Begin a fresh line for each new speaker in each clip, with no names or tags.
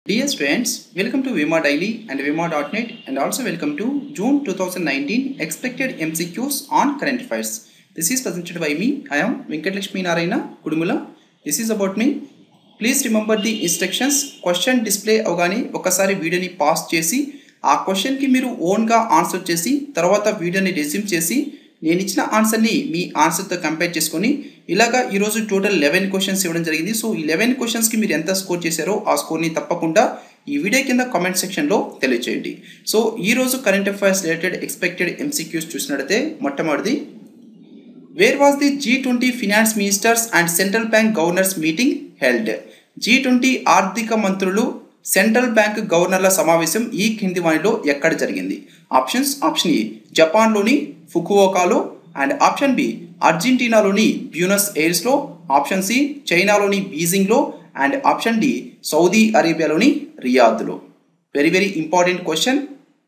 Dear students, welcome to Vima Daily and Vima.net and also welcome to June 2019 expected MCQs on current affairs. This is presented by me. I am Venkat Lakshmi Narayana Kudumula. This is about me. Please remember the instructions question display అవగానే ఒకసారి వీడియోని pass చేసి ఆ క్వశ్చన్కి మీరు ఓన్గా answer చేసి తర్వాత వీడియోని రెజ్యూమ్ చేసి నేను ఇచ్చిన ఆన్సర్ని మీ ఆన్సర్తో కంపేర్ చేసుకొని ఇలాగా ఈరోజు టోటల్ లెవెన్ క్వశ్చన్స్ ఇవ్వడం జరిగింది సో ఈ లెవెన్ క్వశ్చన్స్కి మీరు ఎంత స్కోర్ చేశారో ఆ స్కోర్ని తప్పకుండా ఈ వీడియో కింద కామెంట్ సెక్షన్లో తెలియజేయండి సో ఈరోజు current affairs related expected MCQs చూసినట్టయితే మొట్టమొదటిది where was the G twenty finance ministers and central bank governors meeting held G twenty ఆర్థిక మంత్రులు సెంట్రల్ బ్యాంక్ గవర్నర్ల సమావేశం ఈ కింది వానిలో ఎక్కడ జరిగింది ఆప్షన్స్ ఆప్షన్ ఏ జపాన్లోని ఫుకువోకాలో అండ్ ఆప్షన్ బి అర్జెంటీనాలోని బ్యూనస్ ఎయిర్స్లో ఆప్షన్ సి చైనాలోని బీజింగ్లో అండ్ ఆప్షన్ డి సౌదీ అరేబియాలోని రియాద్లో very very important question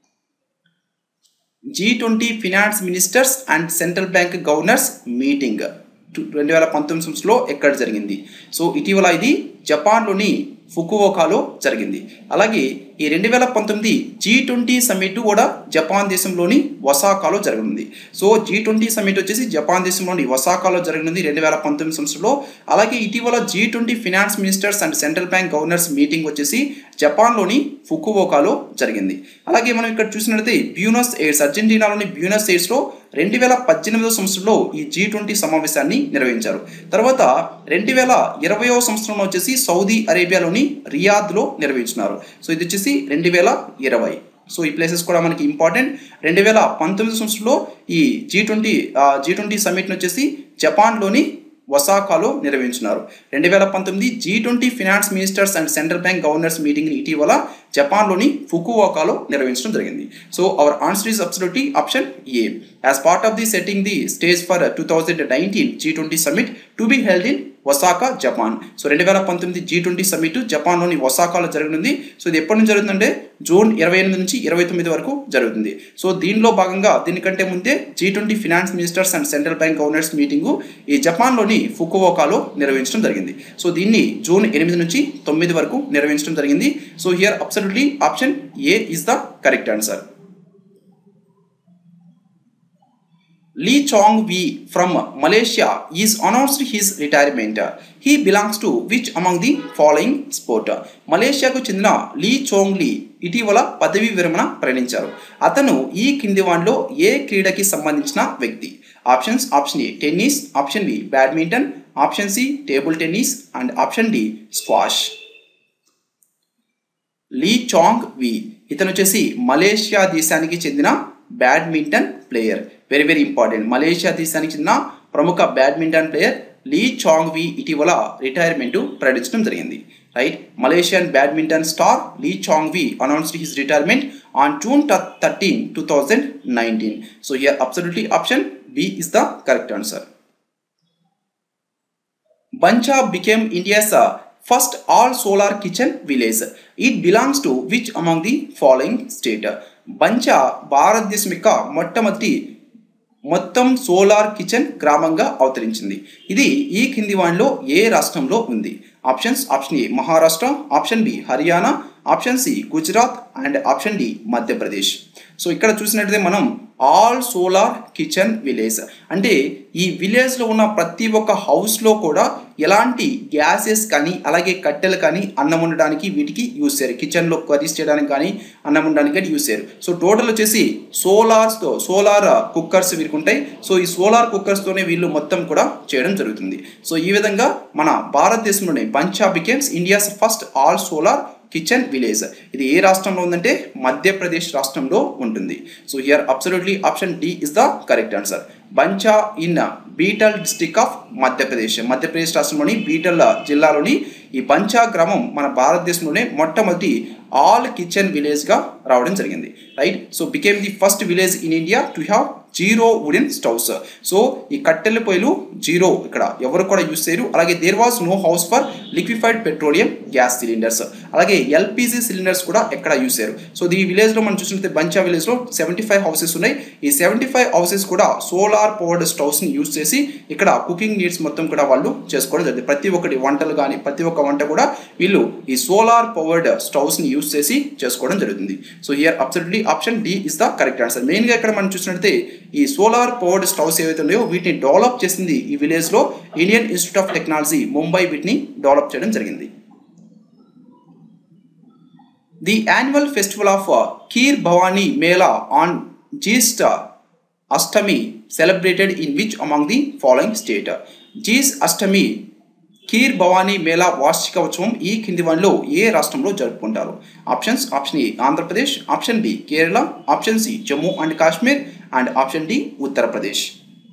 G twenty finance ministers and central bank governors meeting రెండు వేల పంతొమ్మిది సంవత్సరంలో ఎక్కడ జరిగింది సో ఇటీవల ఇది జపాన్లోని ఫుకువోకాలో జరిగింది అలాగే ఈ రెండు వేల పంతొమ్మిది జీ ట్వంటీ సమ్మిట్ కూడా జపాన్ దేశంలోని వసాకాలో జరగనుంది సో జీ ట్వంటీ సమ్మిట్ వచ్చేసి జపాన్ దేశంలోని వసాకాలో జరగనుంది రెండు వేల పంతొమ్మిది సంవత్సరంలో అలాగే ఇటీవల G twenty finance ministers and central bank governors meeting వచ్చేసి జపాన్లోని ఫుకువోకాలో జరిగింది అలాగే మనం ఇక్కడ చూసినట్లయితే బ్యూనస్ ఎయిర్స్ అర్జెంటీనాలోని బ్యూనస్ ఎయిర్స్లో రెండు వేల పద్దెనిమిదో సంవత్సరంలో ఈ జీ ట్వంటీ సమావేశాన్ని నిర్వహించారు తర్వాత రెండు వేల ఇరవయో సంవత్సరంలో వచ్చేసి సౌదీ అరేబియాలోని రియాద్లో నిర్వహించినారు సో ఇది వచ్చేసి రెండు వేల ఇరవై సో ఈ ప్లేసెస్ కూడా మనకి ఇంపార్టెంట్ రెండు వేల పంతొమ్మిది సంవత్సరంలో ఈ జీ ట్వంటీ జీ ట్వంటీ సమ్మిట్ని వచ్చేసి జపాన్లోని వసాకాలో నిర్వహించినారు రెండు వేల పంతొమ్మిది G twenty finance ministers and central bank governors మీటింగ్ని ఇటీవల జపాన్లోని ఫుకువాకాలో నిర్వహించడం జరిగింది so our answer is absolutely option A as part of the setting the stage for two thousand nineteen G twenty summit to be held in Osaka Japan so రెండు వేల పంతొమ్మిది G twenty summit జపాన్లోని ఒసాకాలో జరగనుంది so ఇది ఎప్పటి నుంచి జరుగుతుందంటే June ఇరవై ఎనిమిది నుంచి ఇరవై తొమ్మిది వరకు జరుగుతుంది సో దీనిలో భాగంగా దీనికంటే ముందే G twenty finance ministers and central bank governors meeting ఈ జపాన్లోని ఫుకువోకాలో నిర్వహించడం జరిగింది సో దీన్ని జూన్ ఎనిమిది నుంచి తొమ్మిది వరకు నిర్వహించడం జరిగింది so here absolutely option A is the correct answer Lee Chong Wei from Malaysia is announced his retirement. He belongs to which among the following sport? మలేషియాకు చెందిన లీ చోంగ్ లీ ఇటీవల పదవీ విరమణ ప్రకటించారు అతను ఈ కింది వాన్లో ఏ క్రీడకి సంబంధించిన వ్యక్తి options option A tennis option B badminton option C table tennis and option D squash Lee Chong Wei ఇతను వచ్చేసి మలేషియా దేశానికి చెందిన badminton player very very important Malaysia దేశానికి చెందిన ప్రముఖ బ్యాడ్మింటన్ ప్లేయర్ లీ చాంగ్ వి ఇటీవల రిటైర్మెంట్ ప్రకటించడం జరిగింది right Malaysian badminton star Lee Chong Wei announced his retirement on June thirteen two thousand nineteen so here absolutely option B is the correct answer Bancha became India's first all solar kitchen village it belongs to which among the following state Bancha భారతదేశం యొక్క మొట్టమొదటి మొత్తం solar kitchen గ్రామంగా అవతరించింది ఇది ఈ కింది వానిలో ఏ రాష్ట్రంలో ఉంది options option A Maharashtra option B Haryana option C Gujarat and option D Madhya Pradesh so ఇక్కడ చూసినట్లయితే మనం ఆల్ సోలార్ కిచెన్ విలేజ్ అంటే ఈ విలేజ్లో ఉన్న ప్రతి ఒక్క హౌస్లో కూడా ఎలాంటి గ్యాసెస్ కానీ అలాగే కట్టెలు కానీ అన్నం వండడానికి వీటికి యూస్ చేయరు కిచెన్లో కర్రీస్ చేయడానికి కానీ అన్నం వండడానికి కానీ యూస్ చేయరు సో టోటల్ వచ్చేసి సోలార్స్తో సోలార్ కుక్కర్స్ వీరికి ఉంటాయి సో ఈ సోలార్ కుక్కర్స్తోనే వీళ్ళు మొత్తం కూడా చేయడం జరుగుతుంది సో ఈ విధంగా మన భారతదేశంలోనే Bancha becomes India's first all solar kitchen village ఇది ఏ రాష్ట్రంలో ఉందంటే మధ్యప్రదేశ్ రాష్ట్రంలో ఉంటుంది so here absolutely option D is the correct answer Bancha in Betul district of Madhya Pradesh Madhya Pradesh రాష్ట్రంలోని బీటల్ జిల్లాలోని ఈ బంచా గ్రామం మన భారతదేశంలోనే మొట్టమొదటి ఆల్ కిచెన్ విలేజ్గా రావడం జరిగింది right so became the first village in India to have zero wooden stoves so ఈ కట్టెల పొయ్యిలు జీరో ఇక్కడ ఎవరు కూడా యూస్ చేయరు అలాగే there was no house for liquefied petroleum gas cylinders అలాగే ఎల్పిజి సిలిండర్స్ కూడా ఎక్కడ యూస్ చేయరు సో ఈ విలేజ్లో మనం చూసినట్లయితే బంచా విలేజ్లో సెవెంటీ ఫైవ్ హౌసెస్ ఉన్నాయి ఈ సెవెంటీ ఫైవ్ హౌసెస్ కూడా సోలార్ పవర్డ్ స్టవ్స్ని యూస్ చేసి ఇక్కడ కుకింగ్ నీడ్స్ మొత్తం కూడా వాళ్ళు చేసుకోవడం జరిగింది ప్రతి ఒక్కటి వంటలు కానీ ప్రతి ఒక్క వంట కూడా వీళ్ళు ఈ సోలార్ పవర్డ్ స్టవ్స్ని యూస్ చేసి చేసుకోవడం జరుగుతుంది so here absolutely option D is the correct answer మెయిన్గా ఇక్కడ మనం చూసినట్లయితే ఈ సోలార్ పవర్డ్ స్టవ్స్ ఏవైతే ఉన్నాయో వీటిని డెవలప్ చేసింది ఈ విలేజ్లో Indian Institute of Technology Mumbai వీటిని డెవలప్ చేయడం జరిగింది the annual festival of Kheer Bhawani Mela on Jyeshtha Ashtami celebrated in which among the following state Jyeshtha Ashtami Kheer Bhawani Mela వార్షిక ఉత్సవం ఈ కింది వాటిలో ఏ రాష్ట్రంలో జరుపుకుంటారు options option A Andhra Pradesh option B Kerala option C Jammu and Kashmir and option D Uttar Pradesh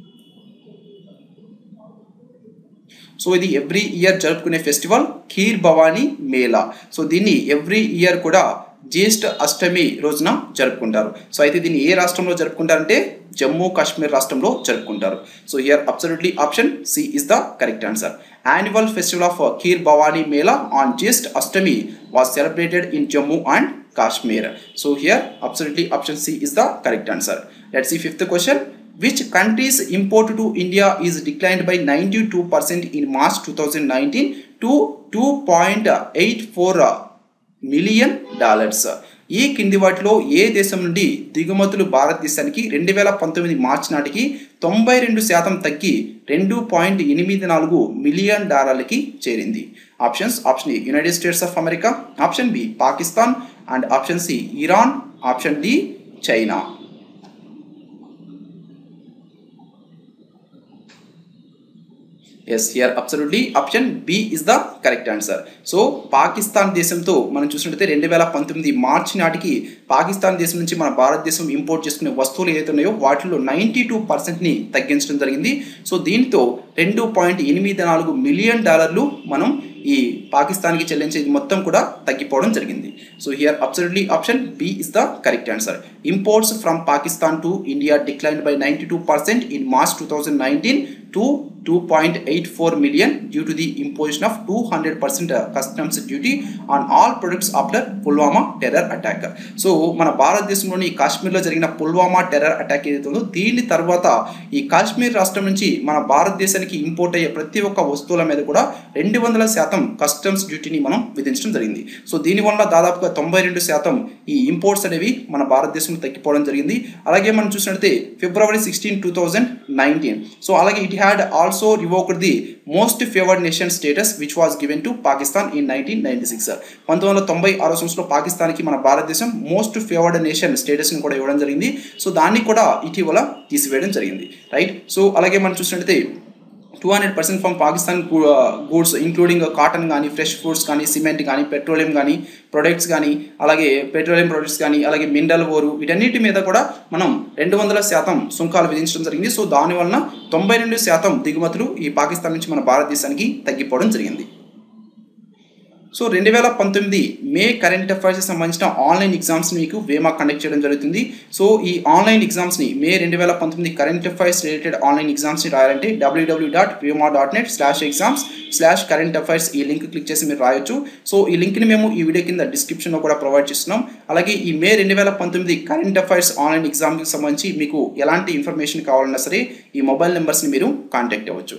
so ఇది ఎవ్రీ ఇయర్ జరుపుకునే ఫెస్టివల్ ఖీర్ భవానీ మేళా సో దీన్ని ఎవ్రీ ఇయర్ కూడా జ్యేష్ఠ అష్టమి రోజున జరుపుకుంటారు సో అయితే దీన్ని ఏ రాష్ట్రంలో జరుపుకుంటారంటే జమ్మూ కాశ్మీర్ రాష్ట్రంలో జరుపుకుంటారు so here absolutely option C is the correct answer annual festival of Kheer Bhawani Mela on Jyeshtha Ashtami was celebrated in Jammu and Kashmir so here absolutely option C is the correct answer let's ఈ fifth question which country's import to India is declined by 92% in March 2019 to 2.84 million dollars ఈ కింది వాటిలో ఏ దేశం నుండి దిగుమతులు భారతదేశానికి రెండు వేల పంతొమ్మిది మార్చి నాటికి తొంభై రెండు శాతం తగ్గి రెండు పాయింట్ ఎనిమిది నాలుగు మిలియన్ డాలర్లకి చేరింది options option A United States of America option B Pakistan and option C Iran option D China yes here absolutely option B is the correct answer so Pakistan దేశంతో మనం చూసినట్లయితే రెండు వేల పంతొమ్మిది మార్చి నాటికి పాకిస్తాన్ దేశం నుంచి మన భారతదేశం ఇంపోర్ట్ చేసుకునే వస్తువులు ఏదైతే ఉన్నాయో వాటిలో నైంటీ టూ పర్సెంట్ని తగ్గించడం జరిగింది సో దీంతో రెండు పాయింట్ ఎనిమిది నాలుగు మిలియన్ డాలర్లు మనం ఈ పాకిస్తాన్కి చెల్లించేది మొత్తం కూడా తగ్గిపోవడం జరిగింది so here absolutely option B is the correct answer imports from Pakistan to India decline by ninety two percent in March two thousand nineteen to two point eight four million due to the imposition of two hundred percent customs duty on all products after Pulwama terror attack so మన భారతదేశంలోని కాశ్మీర్లో జరిగిన Pulwama terror attack ఏదైతే ఉందో దీని తర్వాత ఈ కాశ్మీర్ రాష్ట్రం నుంచి మన భారతదేశానికి ఇంపోర్ట్ అయ్యే ప్రతి ఒక్క వస్తువుల మీద కూడా రెండు వందల శాతం కస్టమ్స్ డ్యూటీని మనం విధించడం జరిగింది సో దీనివల్ల దాదాపుగా తొంభై రెండు శాతం ఈ ఇంపోర్ట్స్ అనేవి మన భారతదేశంలో తగ్గిపోవడం జరిగింది అలాగే మనం చూసినట్లయితే February sixteen two thousand nineteen so అలాగే it had also revoked the most favoured nation status which was given to Pakistan in nineteen ninety six పంతొమ్మిది వందల తొంభై ఆరో సంవత్సరంలో పాకిస్తాన్కి మన భారతదేశం మోస్ట్ ఫేవర్డ్ నేషన్ స్టేటస్ని కూడా ఇవ్వడం జరిగింది సో దాన్ని కూడా ఇటీవల తీసివేయడం జరిగింది రైట్ సో అలాగే మనం చూసినట్లయితే two hundred percent from Pakistan goods including cotton కానీ ఫ్రెష్ ఫ్రూట్స్ కానీ సిమెంట్ కానీ పెట్రోలియం కానీ ప్రొడక్ట్స్ కానీ అలాగే పెట్రోలియం ప్రొడక్ట్స్ కానీ అలాగే మినరల్ ఓరు వీటన్నిటి మీద కూడా మనం రెండు వందల శాతం సుంకాలు విధించడం జరిగింది సో దానివలన తొంభై రెండు శాతం దిగుమతులు ఈ పాకిస్తాన్ నుంచి మన భారతదేశానికి తగ్గిపోవడం జరిగింది సో రెండు వేల పంతొమ్మిది మే కరెంట్ అఫైర్స్కి సంబంధించిన ఆన్లైన్ ఎగ్జామ్స్ మీకు వేమా కండక్ట్ చేయడం జరుగుతుంది సో ఈ ఆన్లైన్ ఎగ్జామ్స్ని మే రెండు వేల పంతొమ్మిది కరెంట్ అఫైర్స్ రిలేటెడ్ ఆన్లైన్ ఎగ్జామ్స్ని రాయాలంటే WWW dot Vema dot net slash exams slash current affairs ఈ లింక్ క్లిక్ చేసి మీరు రాయొచ్చు సో ఈ లింక్ని మేము ఈ వీడియో కింద డిస్క్రిప్షన్లో కూడా ప్రొవైడ్ చేస్తున్నాం అలాగే ఈ మే రెండు వేల పంతొమ్మిది కరెంట్ అఫైర్స్ ఆన్లైన్ ఎగ్జామ్కి సంబంధించి మీకు ఎలాంటి ఇన్ఫర్మేషన్ కావాలన్నా సరే ఈ మొబైల్ నెంబర్స్ని మీరు కాంటాక్ట్ అవ్వచ్చు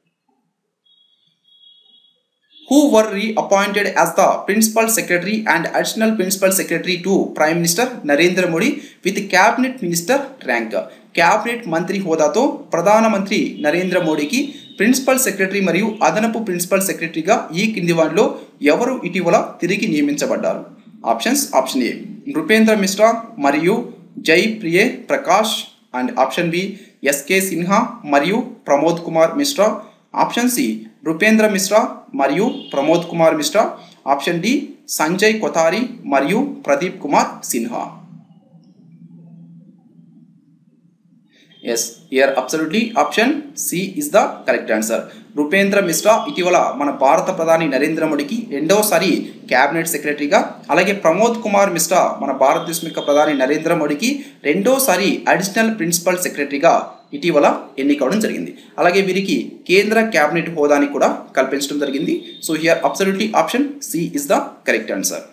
who were reappointed as the principal secretary and additional principal secretary to prime minister Narendra Modi with cabinet minister rank cabinet మంత్రి హోదాతో ప్రధానమంత్రి నరేంద్ర మోడీకి ప్రిన్సిపల్ సెక్రటరీ మరియు అదనపు ప్రిన్సిపల్ సెక్రటరీగా ఈ కింది వారిలో ఎవరు ఇటీవల తిరిగి నియమించబడ్డారు options option A Nripendra Mishra మరియు Jai Priye Prakash and option B SK Sinha మరియు ప్రమోద్ కుమార్ మిశ్రా ఆప్షన్ సి నృపేంద్ర మిశ్రా మరియు ప్రమోద్ కుమార్ మిశ్రా ఆప్షన్ డి సంజయ్ కొతారి మరియు Pradeep Kumar Sinha yes here absolutely option C is the correct answer Rupendra Mishra ఇటీవల మన భారత ప్రధాని నరేంద్ర మోడీకి రెండవసారి క్యాబినెట్ సెక్రటరీగా అలాగే ప్రమోద్ కుమార్ మిశ్రా మన భారతదేశం యొక్క ప్రధాని నరేంద్ర మోడీకి రెండోసారి అడిషనల్ ప్రిన్సిపల్ సెక్రటరీగా ఇటీవల ఎన్నికవడం జరిగింది అలాగే వీరికి కేంద్ర క్యాబినెట్ హోదాని కూడా కల్పించడం జరిగింది so here absolutely option C is the correct answer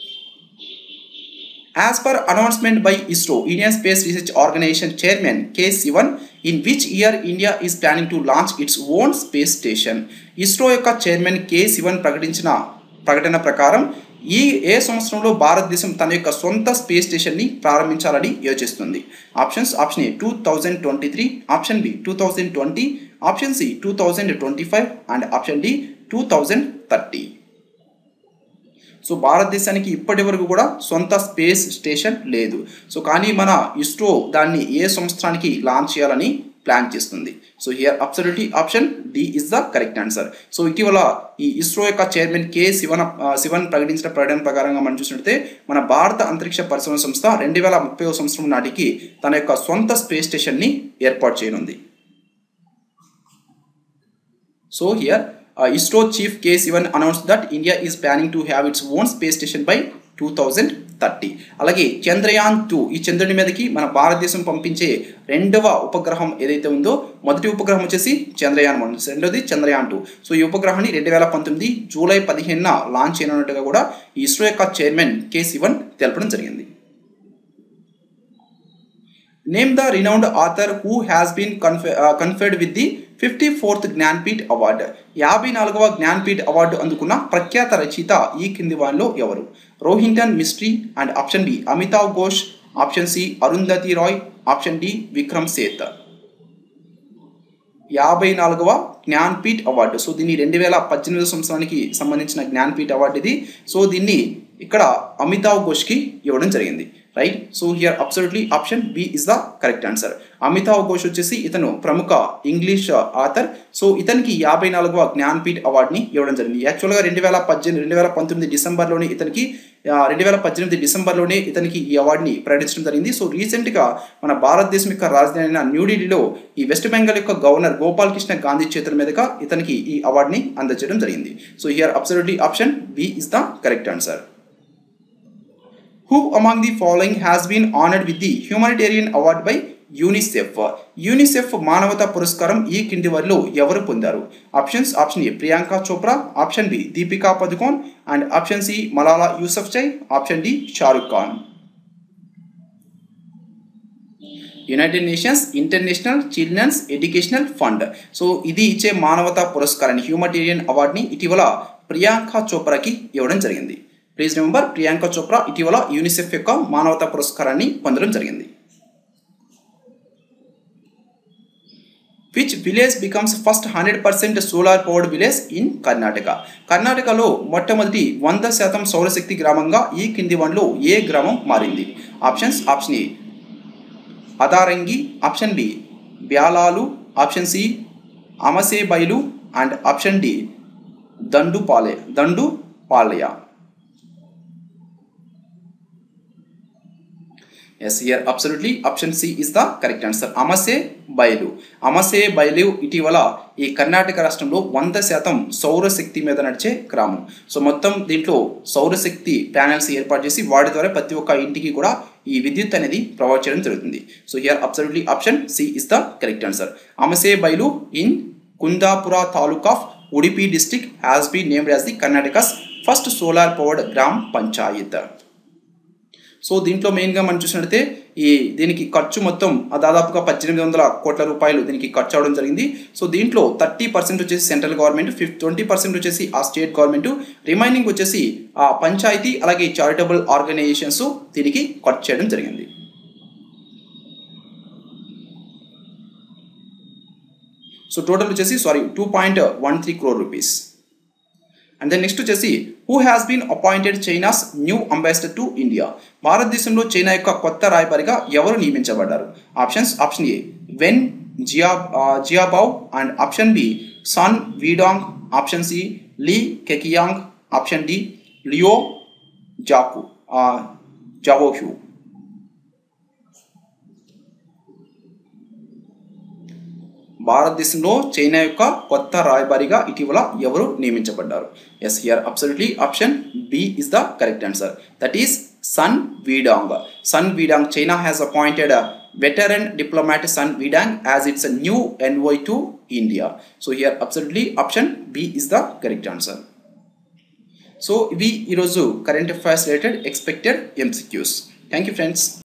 As per announcement by ISRO, Indian Space Research Organization Chairman K. Sivan, in which year India is planning to launch its own space station. ISRO యొక్క chairman K Sivan ప్రకటించిన ప్రకటన ప్రకారం ఈ ఏ సంవత్సరంలో భారతదేశం తన యొక్క సొంత స్పేస్ స్టేషన్ని ప్రారంభించాలని యోచిస్తుంది options option A two thousand twenty three option B two thousand twenty option C two thousand twenty five and option D two thousand thirty so భారతదేశానికి ఇప్పటి వరకు కూడా సొంత స్పేస్ స్టేషన్ లేదు సో కానీ మన ఇస్రో దాన్ని ఏ సంవత్సరానికి లాంచ్ చేయాలని ప్లాన్ చేస్తుంది so here absolutely option D is the correct answer so ఇటీవల ఈ ఇస్రో యొక్క చైర్మన్ కే శివన్ ఆ, శివన్ ప్రకటించిన ప్రకటన ప్రకారంగా మనం చూసినట్లయితే మన భారత అంతరిక్ష పరిశోధన సంస్థ రెండు వేల ముప్పై సంవత్సరం నాటికి తన యొక్క సొంత స్పేస్ స్టేషన్ని ఏర్పాటు చేయనుంది So here, uh, ISRO chief K. Sivan announced that India is planning to have its own space station by 2030 అలాగే చంద్రయాన్ టూ ఈ చంద్రుడి మీదకి మన భారతదేశం పంపించే రెండవ ఉపగ్రహం ఏదైతే ఉందో మొదటి ఉపగ్రహం వచ్చేసి చంద్రయాన్ వన్ రెండోది చంద్రయాన్ టూ సో ఈ ఉపగ్రహాన్ని రెండు వేల పంతొమ్మిది జూలై పదిహేనున లాంచ్ చేయనున్నట్టుగా కూడా ఈ ఇస్రో యొక్క చైర్మన్ కె శివన్ తెలపడం జరిగింది name the renowned author who has been conferred with the fifty fourth Jnanpith award యాభై నాలుగవ జ్ఞాన్పీఠ్ అవార్డు అందుకున్న ప్రఖ్యాత రచయిత ఈ కింది వారిలో ఎవరు Rohinton Mistry and option B Amitav Ghosh option C Arundhati Roy option D Vikram Seth యాభై నాలుగవ జ్ఞాన్పీఠ్ అవార్డు సో దీన్ని రెండు వేల పద్దెనిమిది సంవత్సరానికి సంబంధించిన జ్ఞాన్పీఠ్ అవార్డు ఇది సో దీన్ని ఇక్కడ అమితావ్ ఘోష్కి ఇవ్వడం జరిగింది right so here absolutely option B is the correct answer Amitav Ghosh వచ్చేసి ఇతను ప్రముఖ ఇంగ్లీష్ ఆథర్ సో ఇతనికి యాభై నాలుగవ జ్ఞాన్పీఠ్ అవార్డుని ఇవ్వడం జరిగింది యాక్చువల్గా రెండు వేల పద్దెనిమిది రెండు వేల పంతొమ్మిది డిసెంబర్లోనే ఇతనికి రెండు వేల పద్దెనిమిది డిసెంబర్లోనే ఇతనికి ఈ అవార్డుని ప్రకటించడం జరిగింది సో రీసెంట్గా మన భారతదేశం యొక్క రాజధాని అయిన న్యూఢిల్లీలో ఈ వెస్ట్ బెంగాల్ యొక్క గవర్నర్ గోపాల్ కృష్ణ గాంధీ చేతుల మీదుగా ఇతనికి ఈ అవార్డుని అందజేయడం జరిగింది so here absolutely option B is the correct answer Who among the following has been honored with the humanitarian award by UNICEF UNICEF మానవతా పురస్కారం ఈ కింది వారిలో ఎవరు పొందారు options option A Priyanka Chopra option B Deepika Padukone and option C Malala Yousafzai option D Shahrukh Khan United Nations International Children's Educational Fund so ఇది ఇచ్చే మానవతా పురస్కారాన్ని హ్యూమటేరియన్ అవార్డుని ఇటీవల ప్రియాంక చోప్రాకి ఇవ్వడం జరిగింది ప్లీజ్ రిమెంబర్ ప్రియాంక చోప్రా ఇటీవల యూనిసెఫ్ యొక్క మానవతా పురస్కారాన్ని పొందడం జరిగింది which village becomes first hundred percent solar powered village in Karnataka కర్ణాటకలో మొట్టమొదటి వంద శాతం సౌరశక్తి గ్రామంగా ఈ కింది వన్లో ఏ గ్రామం మారింది options option A Adarangi option B Byalalu option C Amase Bayalu and option D Dandupalya Dandupalya yes here absolutely option C is the correct answer Amase Bayalu Amase బయలు ఇటీవల ఈ కర్ణాటక రాష్ట్రంలో వంద శాతం సౌరశక్తి మీద నడిచే గ్రామం సో మొత్తం దీంట్లో సౌరశక్తి ప్యానెల్స్ ఏర్పాటు చేసి వాటి ద్వారా ప్రతి ఒక్క ఇంటికి కూడా ఈ విద్యుత్ అనేది ప్రొవైడ్ చేయడం జరుగుతుంది so here absolutely option C is the correct answer Amase Bayalu in Kundapura taluk of Udupi district has been named as the Karnataka's first solar powered gram panchayat so దీంట్లో మెయిన్గా మనం చూసినట్లయితే ఈ దీనికి ఖర్చు మొత్తం దాదాపుగా పద్దెనిమిది వందల కోట్ల రూపాయలు దీనికి ఖర్చు అవడం జరిగింది సో దీంట్లో థర్టీ పర్సెంట్ వచ్చేసి central government fif twenty percent వచ్చేసి ఆ స్టేట్ గవర్నమెంట్ రిమైనింగ్ వచ్చేసి ఆ పంచాయతీ అలాగే చారిటబుల్ ఆర్గనైజేషన్స్ దీనికి ఖర్చు చేయడం జరిగింది సో టోటల్ వచ్చేసి sorry two point one three crore rupees and then next వచ్చేసి who has been appointed China's new ambassador to India భారతదేశంలో చైనా యొక్క కొత్త రాయబారిగా ఎవరు నియమించబడ్డారు options option A Wen Jia Jiabao and option B Sun Weidong option C Li Keqiang option D Luo Zhao Zhaohui భారతదేశంలో China యొక్క కొత్త రాయబారిగా ఇటీవల ఎవరు నియమించబడ్డారు yes here absolutely option B is the correct answer that is Sun Weidong Sun Weidong China has appointed veteran diplomat Sun Widang as it's a new envoy to India. So here absolutely option B is the correct answer. So ఇవి ఈరోజు current affairs related expected MCQs thank you friends